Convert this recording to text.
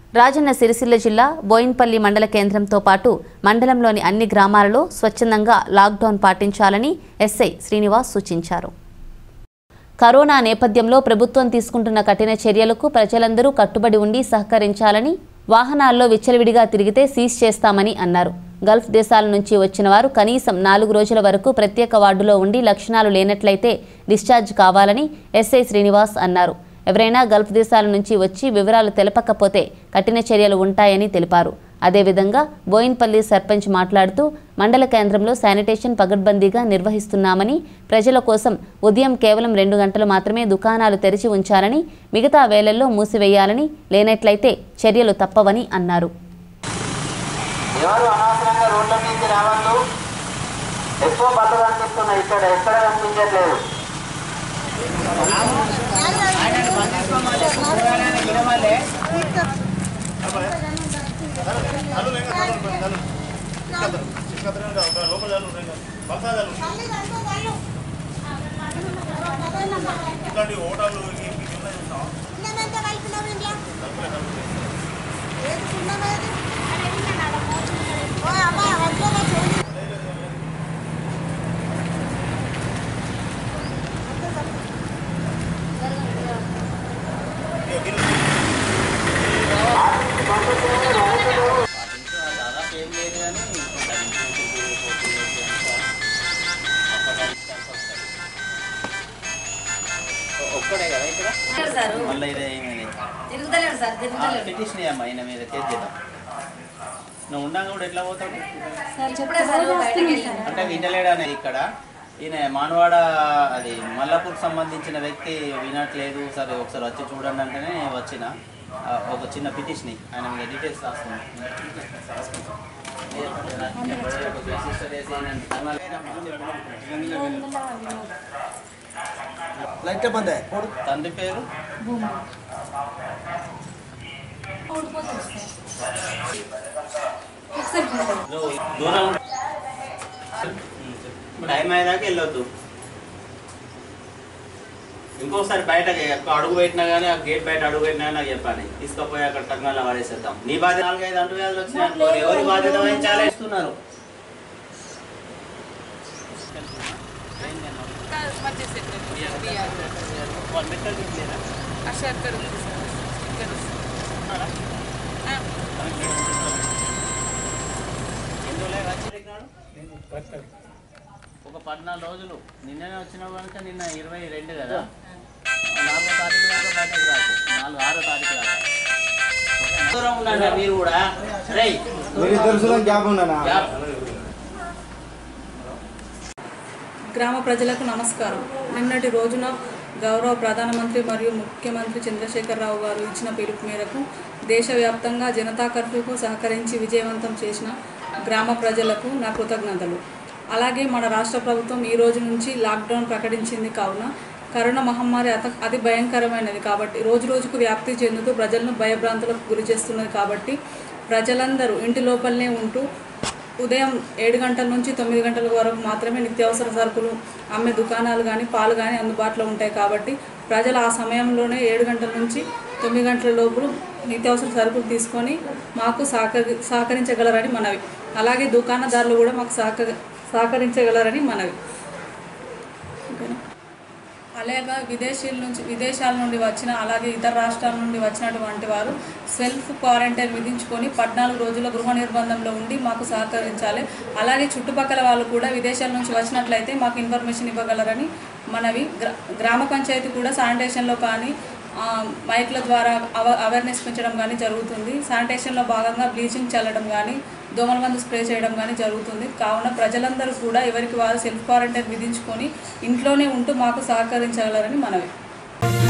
రాజన్న సిరిసిల్ల జిల్లా బోయిన్పల్లి మండల కేంద్రంతో పాటు మండలంలోని అన్ని గ్రామాలలో స్వచ్ఛందంగా లాక్డౌన్ పాటించాలని ఎస్ఐ శ్రీనివాస్ సూచించారు కరోనా నేపథ్యంలో ప్రభుత్వం తీసుకుంటున్న కఠిన చర్యలకు ప్రజలందరూ కట్టుబడి ఉండి సహకరించాలని వాహనాల్లో విచ్చలవిడిగా తిరిగితే సీజ్ చేస్తామని అన్నారు గల్ఫ్ దేశాల నుంచి వచ్చిన వారు కనీసం నాలుగు రోజుల వరకు ప్రత్యేక వార్డులో ఉండి లక్షణాలు లేనట్లయితే డిశ్చార్జ్ కావాలని ఎస్ఐ శ్రీనివాస్ అన్నారు ఎవరైనా గల్ఫ్ దేశాల నుంచి వచ్చి వివరాలు తెలపకపోతే కఠిన చర్యలు ఉంటాయని తెలిపారు అదేవిధంగా బోయిన్పల్లి సర్పంచ్ మాట్లాడుతూ మండల కేంద్రంలో శానిటేషన్ పగడ్బందీగా నిర్వహిస్తున్నామని ప్రజల కోసం ఉదయం కేవలం రెండు గంటలు మాత్రమే దుకాణాలు తెరిచి ఉంచాలని మిగతా వేళల్లో మూసివేయాలని లేనట్లయితే చర్యలు తప్పవని అన్నారు ఎవరు అనవసరంగా రోడ్ల మీదకి రావద్దు ఎక్కువ బట్టలు కనిపిస్తున్నాయి ఇక్కడ ఎక్కడ కనిపించట్లేదు ఇట్లాంటి ఓటాలు ఈ- ఈ ఉన్నాయి చూసినావా? ఇక గిన్నె- దాదాపు ఏం లేదు కానీ ఒక్కడే కదా ఇక్కడ మళ్ళీ ఇదే పిటిషన్ అమ్మా ఆయన మీద కేసు చేద్దాం నువ్వు ఉండగా కూడా ఎట్లా పోతావు అంటే వినలేడనే ఇక్కడ ఈయన మానవాడ అది మల్లాపూర్కి సంబంధించిన వ్యక్తి వినట్లేదు సరే ఒకసారి వచ్చి చూడండి అంటేనే వచ్చిన ఆ, ఒక చిన్న పిటిషన్ ఆయన మీద డీటెయిల్స్ రాస్తున్నాం తండ్రి పేరు నువ్వు దూరం ఉండు. టైం అయ్యేదాకా వెళ్ళొద్దు ఇంకోసారి బయట అడుగు పెట్టినా కానీ ఆ గేట్ బయట అడుగు పెట్టినా కానీ నాకు చెప్పాలి తీసుకుపోయి అక్కడ కర్నాల్లో వాడేసేద్దాం నీ బాధ్యత నాలుగైదు అంటు వ్యాధులు వచ్చినాయి అనుకో ఎవరి బాధ్యత వహించాలి ఇస్తున్నారు ఒక పద్నాలుగు రోజులు నిన్ననే వచ్చినావు కనుక నిన్న ఇరవై రెండు కదా నాలుగో తారీఖు దాకా బయటకు రాకు నాలుగు ఆరో తారీఖు దాకా దూరం ఉండండి మీరు కూడా రేయ్ గ్యాప్. గ్రామ ప్రజలకు నమస్కారం నిన్నటి రోజున గౌరవ ప్రధానమంత్రి మరియు ముఖ్యమంత్రి చంద్రశేఖరరావు గారు ఇచ్చిన పిలుపు మేరకు దేశవ్యాప్తంగా జనతా కర్ఫ్యూకు సహకరించి విజయవంతం చేసిన గ్రామ ప్రజలకు నా కృతజ్ఞతలు అలాగే మన రాష్ట్ర ప్రభుత్వం ఈ రోజు నుంచి లాక్డౌన్ ప్రకటించింది కావున కరోనా మహమ్మారి అత అతి భయంకరమైనది కాబట్టి రోజు రోజుకు వ్యాప్తి చెందుతూ ప్రజలను భయభ్రాంతులకు గురి చేస్తున్నది కాబట్టి ప్రజలందరూ ఇంటి లోపలనే ఉంటూ ఉదయం ఏడు గంటల నుంచి తొమ్మిది గంటల వరకు మాత్రమే నిత్యావసర సరుకులు అమ్మే దుకాణాలు కానీ పాలు కానీ అందుబాటులో ఉంటాయి కాబట్టి ప్రజలు ఆ సమయంలోనే ఏడు గంటల నుంచి తొమ్మిది గంటల లోపు నిత్యావసర సరుకులు తీసుకొని మాకు సహకరి సహకరించగలరని మనవి అలాగే దుకాణదారులు కూడా మాకు సహక సహకరించగలరని మనవి ఓకేనా అలాగే విదేశీయుల నుంచి విదేశాల నుండి వచ్చిన అలాగే ఇతర రాష్ట్రాల నుండి వచ్చినటువంటి వారు సెల్ఫ్ క్వారంటైన్ విధించుకొని పద్నాలుగు రోజుల గృహ నిర్బంధంలో ఉండి మాకు సహకరించాలి అలాగే చుట్టుపక్కల వాళ్ళు కూడా విదేశాల నుంచి వచ్చినట్లయితే మాకు ఇన్ఫర్మేషన్ ఇవ్వగలరని మనవి గ్రా గ్రామ పంచాయతీ కూడా శానిటేషన్లో కానీ ఆ, మైక్ల ద్వారా అవ అవేర్నెస్ పెంచడం కానీ జరుగుతుంది శానిటేషన్లో భాగంగా బ్లీచింగ్ చల్లడం కానీ దోమల మందు స్ప్రే చేయడం కానీ జరుగుతుంది కావున ప్రజలందరూ కూడా ఎవరికి వారు సెల్ఫ్ క్వారంటైన్ విధించుకొని ఇంట్లోనే ఉంటూ మాకు సహకరించగలరని మనవి